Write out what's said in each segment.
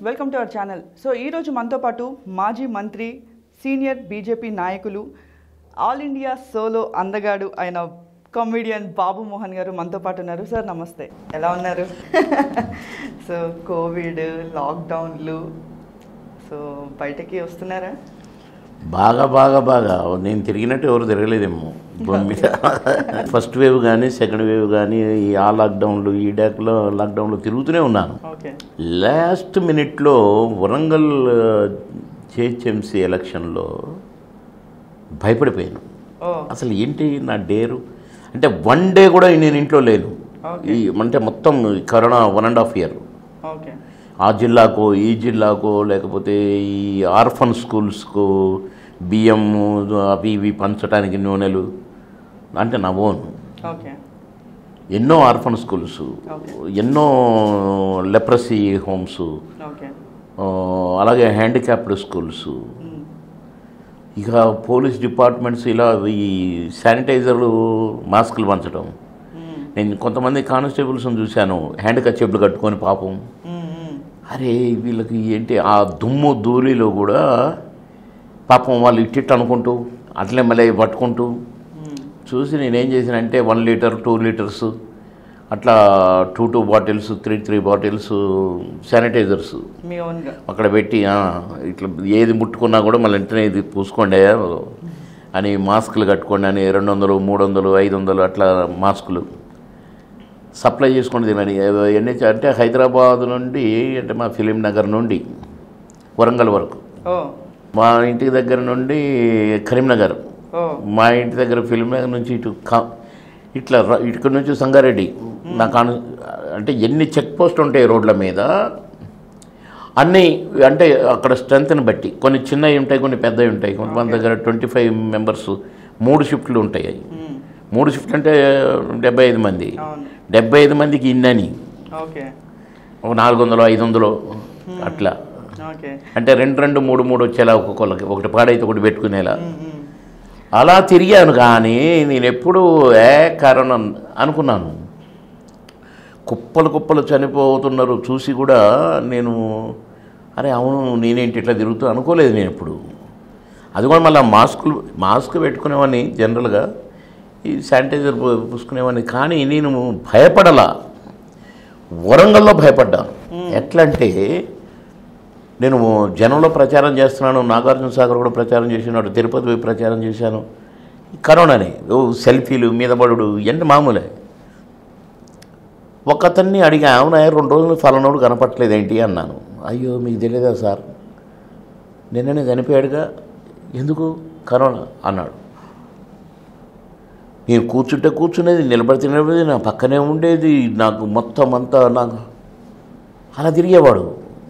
Welcome to our channel so ఈరోజు మనతో పాటు మాజీ మంత్రి సీనియర్ బీజేపీ నాయకులు ఆల్ ఇండియా సోలో అందగాడు అయిన కామెడియన్ బాబు మోహన్ గారు మనతో పాటు ఉన్నారు సార్ నమస్తే ఎలా ఉన్నారు సో కోవిడ్ లాక్డౌన్లు సో బయటకి వస్తున్నారా బాగా బాగా బాగా నేను తిరిగినట్టు ఎవరు తిరగలేదేమో భూమి మీద ఫస్ట్ వేవ్ కానీ సెకండ్ వేవ్ కానీ ఈ ఆ లాక్డౌన్లు ఈ డాక్లో లాక్డౌన్లో తిరుగుతూనే ఉన్నాను ఓకే లాస్ట్ మినిట్లో వరంగల్ జిహెచ్ఎంసీ ఎలక్షన్లో భయపడిపోయాను ఓ అసలు ఏంటి నా డేరు అంటే వన్ డే కూడా నేను ఇంట్లో లేను ఈ అంటే మొత్తం corona one and half year okay ఆ జిల్లాకో ఈ జిల్లాకో లేకపోతే ఈ ఆర్ఫన్ స్కూల్స్కు బియ్యం అవి ఇవి పంచడానికి నూనెలు అంటే నా ఓన్ ఓకే ఎన్నో ఆర్ఫన్ స్కూల్స్ ఎన్నో లెప్రసీ హోమ్స్ ఓకే అలాగే హ్యాండిక్యాప్డ్ స్కూల్స్ ఇక పోలీస్ డిపార్ట్మెంట్స్ ఇలా ఈ శానిటైజర్లు మాస్కులు పంచడం నేను కొంతమంది కానిస్టేబుల్స్ని చూశాను హ్యాండ్ కచ్చేపులు కట్టుకొని పాపం అరే వీళ్ళకి ఏంటి ఆ దుమ్ము ధూళిలో కూడా పాపం వాళ్ళు ఇట్టిట్ అనుకుంటూ అట్లే మళ్ళీ పట్టుకుంటూ చూసి నేనేం చేశానంటే వన్ లీటర్ టూ లీటర్స్ అట్లా two two bottles three three bottles sanitizers మీ ఓన్గా అక్కడ పెట్టి ఆ, ఇట్లా ఏది ముట్టుకున్నా కూడా మళ్ళీ వెంటనే ఇది పూసుకోండి అని మాస్కులు కట్టుకోండి అని రెండు వందలు మూడు వందలు ఐదు వందలు అట్లా మాస్కులు సప్లై చేసుకొని తినని ఎన్ని అంటే హైదరాబాద్ నుండి అంటే మా ఫిలిం నగర్ నుండి వరంగల్ వరకు ఓ మా ఇంటి దగ్గర నుండి కరీంనగర్ ఓ మా ఇంటి దగ్గర ఫిలిం నగర్ నుంచి ఇటు కా- ఇట్లా ర- ఇక్కడ నుంచి సంగారెడ్డి నా కాను అంటే ఎన్ని చెక్ పోస్ట్ ఉంటాయి రోడ్ల మీద అన్నీ అంటే అక్కడ స్ట్రెంత్ని బట్టి కొన్ని చిన్నవి ఉంటాయి కొన్ని పెద్దవి ఉంటాయి కొంతమంది దగ్గర ట్వంటీ ఫైవ్ మెంబర్స్ మూడు షిఫ్ట్లు ఉంటాయి అవి మ్మ్. మూడు షిఫ్ట్లు అంటే డెబ్బై ఐదు మంది అవును డెబ్బై ఐదు మందికి ఇన్నని ఓకే ఒక నాలుగు వందలు ఐదు వందలు అట్లా ఓకే అంటే రెండు రెండు మూడు మూడు వచ్చేలా ఒక్కొక్కళ్ళకి ఒకటి పాడైతే ఒకటి పెట్టుకునేలా మ్మ్, మ్మ్. అలా తిరిగాను కానీ నేను ఎప్పుడు ఏ కారణం అనుకున్నాను కుప్పలు కుప్పలు చనిపోతున్నారు చూసి కూడా నేను అరే అవును నేనేంటి ఇట్లా తిరుగుతూ అనుకోలేదు నేను ఎప్పుడు అది కూడా మళ్ళీ మాస్కులు మాస్క్ పెట్టుకునేవాడిని జనరల్గా ఈ శానిటైజర్ పూ- పూసుకునేవాడిని కానీ నేను భయపడలా వరంగల్లో భయపడ్డాను ఎట్లా అంటే నేను జనంలో ప్రచారం చేస్తున్నాను నాగార్జున సాగర్ కూడా ప్రచారం చేసినాడు తిరుపతి పోయి ప్రచారం చేశాను కరోనాని ఓ సెల్ఫీలు మీద పడుడు ఎంత మామూలే ఒక అతన్ని అడిగా అవునా రెండు రోజులు ఫలనోడు కనపట్లేదు ఏంటి అన్నాను అయ్యో మీకు తెలియదా సార్ నిన్ననే చనిపోయాడుగా ఎందుకు కరోనా అన్నాడు నేను కూర్చుంటే కూర్చునేది నిలబడితే నిలబడేది నా పక్కనే ఉండేది నాకు మొత్తం అంతా నాకు అలా తిరిగేవాడు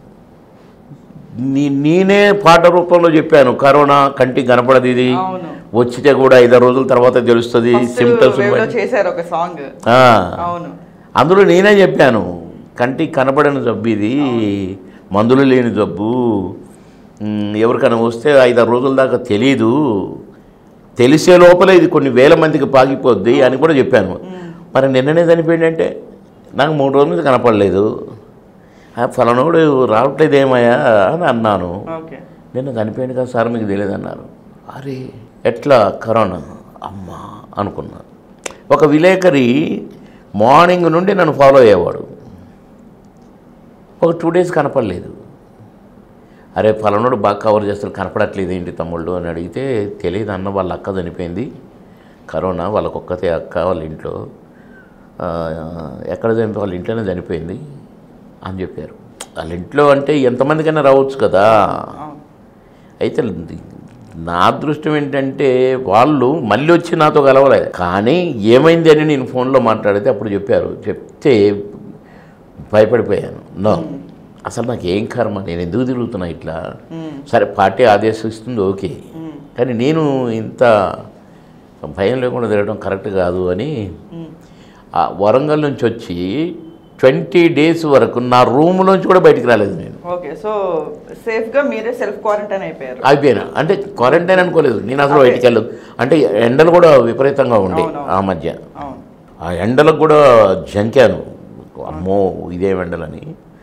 నీ నేనే పాట రూపంలో చెప్పాను కరోనా కంటికి కనపడదు ఇది అవును వచ్చితే కూడా ఐదారు రోజుల తర్వాత తెలుస్తుంది ఫస్ట్ సిమ్టమ్స్ వేవ్ లో చేశారు ఒక సాంగ్ అవును అందులో నేనే చెప్పాను కంటికి కనపడని జబ్బు ఇది మందులు లేని జబ్బు ఉమ్, ఎవరికైనా వస్తే ఐదారు రోజుల దాకా తెలీదు తెలిసే లోపల ఇది కొన్ని వేల మందికి పాకిపోద్ది అని కూడా చెప్పాను మరి నిన్ననే చనిపోయిందంటే నాకు మూడు రోజుల నుంచి కనపడలేదు ఆ ఫలనోడు రావట్లేదేమయ్యా అని అన్నాను ఓకే నిన్న చనిపోయింది కదా సార్ మీకు తెలియదన్నారు అరే ఎట్లా కరోనా అమ్మా అనుకున్నా ఒక విలేకరి మార్నింగ్ నుండి నన్ను ఫాలో అయ్యేవాడు ఒక టూ డేస్ కనపడలేదు అరే ఫలానోడు బాగా కవర్ చేస్తారు కనపడట్లేదు ఏంటి తమ్ముళ్ళు అని అడిగితే తెలియదు అన్న వాళ్ళ అక్క చనిపోయింది కరోనా వాళ్ళకి ఒక్కతే అక్క వాళ్ళ ఇంట్లో ఆ, ఎక్కడ చనిపో వాళ్ళ ఇంట్లోనే చనిపోయింది అని చెప్పారు వాళ్ళ ఇంట్లో అంటే ఎంతమందికైనా రావచ్చు కదా అవును అయితే నా అదృష్టం ఏంటంటే వాళ్ళు మళ్ళీ వచ్చి నాతో కలవలేదు కానీ ఏమైంది అని నేను ఫోన్లో మాట్లాడితే అప్పుడు చెప్పారు చెప్తే భయపడిపోయాను నో అసలు నాకు ఏం కర్మ నేను ఎందుకు తిరుగుతున్నా ఇట్లా మ్మ్. సరే పార్టీ ఆదేశిస్తుంది ఓకే మ్మ్. కానీ నేను ఇంత భయం లేకుండా తిరగడం కరెక్ట్ కాదు అని మ్మ్. ఆ వరంగల్ నుంచి వచ్చి ట్వంటీ డేస్ వరకు నా రూమ్లోంచి కూడా బయటికి రాలేదు నేను ఓకే సో సేఫ్ గా మీరే సెల్ఫ్ క్వారంటైన్ అయిపోయారు అయిపోయినా అంటే క్వారంటైన్ అనుకోలేదు నేను అసలు బయటికి వెళ్ళదు అంటే ఎండలు కూడా విపరీతంగా ఉండే అవునవును. ఆ మధ్య అవును ఆ ఎండలకు కూడా జంకాను అమ్మో ఇదేం ఎండలని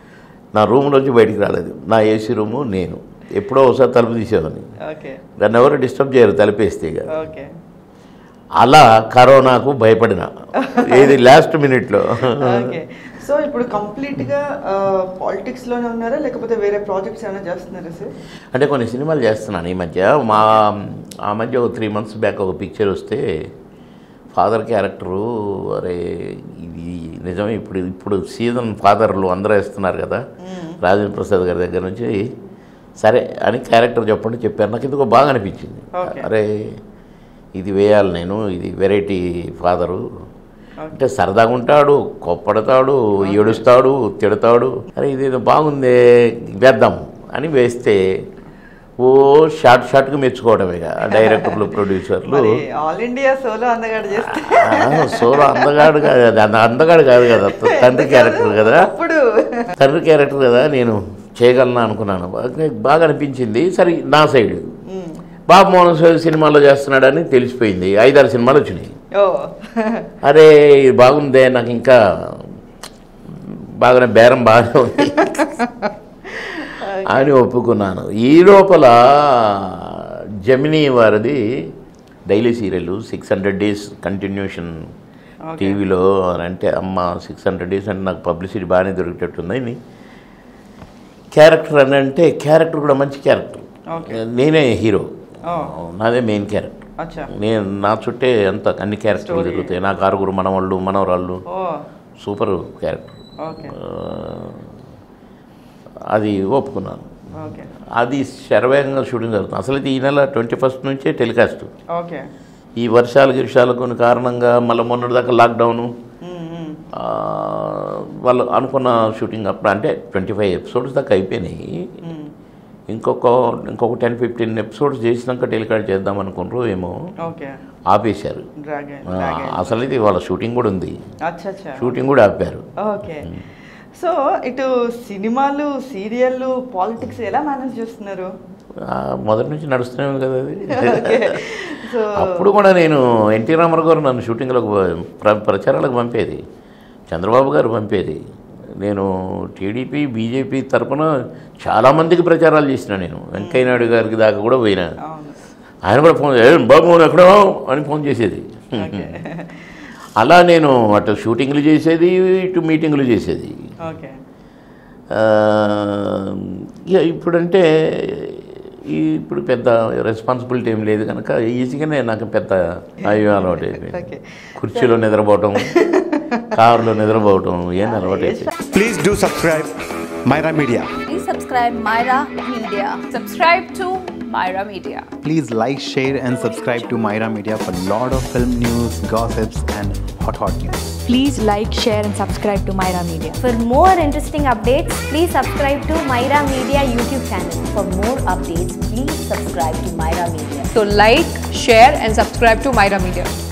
నా రూమ్లోంచి బయటికి రాలేదు నా ఏసీ రూము నేను ఎప్పుడో ఒకసారి తలుపు తీసేవాడిని ఓకే దాన్ని ఎవరు డిస్టర్బ్ చేయరు తలుపేస్తే ఇక ఓకే అలా కరోనాకు భయపడిన ఏది లాస్ట్ మినిట్లో ఓకే సో ఇప్పుడు కంప్లీట్ గా పాలిటిక్స్ లోనే ఉన్నారా లేకపోతే వేరే ప్రాజెక్ట్స్ ఏమైనా చేస్తున్నారా సార్ అంటే కొన్ని సినిమాలు చేస్తున్నాను ఈ మధ్య మా ఆ మధ్య ఒక త్రీ మంత్స్ బ్యాక్ ఒక పిక్చర్ వస్తే ఫాదర్ క్యారెక్టరు అరే ఇది నిజమే ఇప్పుడు ఇప్పుడు సీజన్ ఫాదర్లు అందరూ వేస్తున్నారు కదా రాజేంద్ర ప్రసాద్ గారి దగ్గర నుంచి సరే అని క్యారెక్టర్ చెప్పండి చెప్పారు నాకు ఎందుకో బాగా అనిపించింది Okay. అరే ఇది వేయాలి నేను ఇది వెరైటీ ఫాదరు అంటే సరదాగా ఉంటాడు కోప్పడతాడు ఏడుస్తాడు తిడతాడు అరే ఇదేదో బాగుందే వేద్దాం అని వేస్తే ఓ షార్ట్ షార్ట్గా మెచ్చుకోవడమే ఇక డైరెక్టర్లు ప్రొడ్యూసర్లు మరి ఆల్ ఇండియా సోలో అందగాడు చేస్తే ఆ, సోలో అందగాడు కాదు అది అంద- అందగాడు కాదు కదా తండ్రి క్యారెక్టర్ కదా అప్పుడు తండ్రి క్యారెక్టర్ కదా నేను చేయగలను అనుకున్నాను బాగా- బాగా అనిపించింది సరే నా సైడ్ మ్మ్. బాబు మోహన్ సార్ సినిమాలో చేస్తున్నాడని తెలిసిపోయింది ఐదారు సినిమాలు వచ్చినాయి ఓ అరే ఇది బాగుందే నాకు ఇంకా బాగానే బేరం బాగానే ఉంది అని ఒప్పుకున్నాను ఈ లోపల జమినీ వారిది daily serial six hundred days continuation Okay. టీవీలో అని అంటే అమ్మ సిక్స్ హండ్రెడ్ డేస్ అంటే నాకు పబ్లిసిటీ బాగానే దొరికేటట్టుంది అని క్యారెక్టర్ అని అంటే క్యారెక్టర్ కూడా మంచి క్యారెక్టర్ Okay. నేనే హీరో ఓ నాదే మెయిన్ క్యారెక్టర్ అచ్చా నేను నా చుట్టే అంత అన్ని క్యారెక్టర్లు Story. తిరుగుతాయి నాకు ఆరుగురు మనవాళ్ళు మనవరాళ్ళు ఓ సూపర్ క్యారెక్టర్ ఓకే అది ఒప్పుకున్నాను ఓకే అది శరవేగంగా షూటింగ్ జరుగుతుంది అసలు ఇది ఈ నెల ట్వంటీ ఫస్ట్ నుంచే టెలికాస్ట్ ఓకే ఈ వర్షాలు గిర్షాలు కొన్ని కారణంగా మళ్ళీ మొన్నటిదాకా లాక్డౌను మ్మ్, మ్మ్. ఆ, వాళ్ళు అనుకున్న షూటింగ్ అప్పుడు అంటే ట్వంటీ ఫైవ్ ఎపిసోడ్స్ దాకా అయిపోయినాయి మ్మ్. ఇంకొక ఇంకొక టెన్ ఫిఫ్టీన్ ఎపిసోడ్స్ చేసినాక టెలికాస్ట్ చేద్దాం అనుకున్నారు ఏమో ఓకే ఆపేశారు డ్రాగన్ ఆ, డ్రాగన్ అసలు ఇది వాళ్ళ షూటింగ్ కూడా ఉంది అచ్చా అచ్చా షూటింగ్ కూడా ఆపారు ఓకే సో ఇటు సినిమాలు సీరియళ్ళు పాలిటిక్స్ ఎలా మేనేజ్ చేస్తున్నారు ఆ, మొదటి నుంచి నడుస్తూనే ఉంది కదా అది ఓకే సో అప్పుడు కూడా నేను ఎన్టీ రామారావు గారు నన్ను షూటింగ్లకు ప్ర ప్రచారాలకు పంపేది చంద్రబాబు గారు పంపేది నేను టీడీపీ బీజేపీ తరపున చాలామందికి ప్రచారాలు చేసిన నేను వెంకయ్య నాయుడు గారికి దాకా కూడా పోయినా అవును ఆయన కూడా ఫోన్ "ఏ, బాబు నువ్వు ఎక్కడో అని ఫోన్ చేసేది ఓకే అలా నేను అటు షూటింగ్లు చేసేది ఇటు మీటింగ్లు చేసేది ఓకే ఆ, ఇక ఇప్పుడంటే ఈ ఇప్పుడు పెద్ద రెస్పాన్సిబిలిటీ ఏం లేదు కనుక ఈజీగానే నాకు పెద్ద అయ్యో అలవాటు అయిపోయింది ఓకే కుర్చీలో నిద్రపోవటం కారులో నిద్రపోవటం ఏం అలవాటు అయిపోయింది Please do subscribe Myra Media. Please subscribe Myra Media. Subscribe to Myra Media. Please like, share, and subscribe to Myra Media for lot of film news, gossips, and hot hot news. Please like, share, and subscribe to Myra Media. For more interesting updates, please subscribe to Myra Media YouTube channel. For more updates, please subscribe to Myra Media. So like, share and subscribe to Myra Media.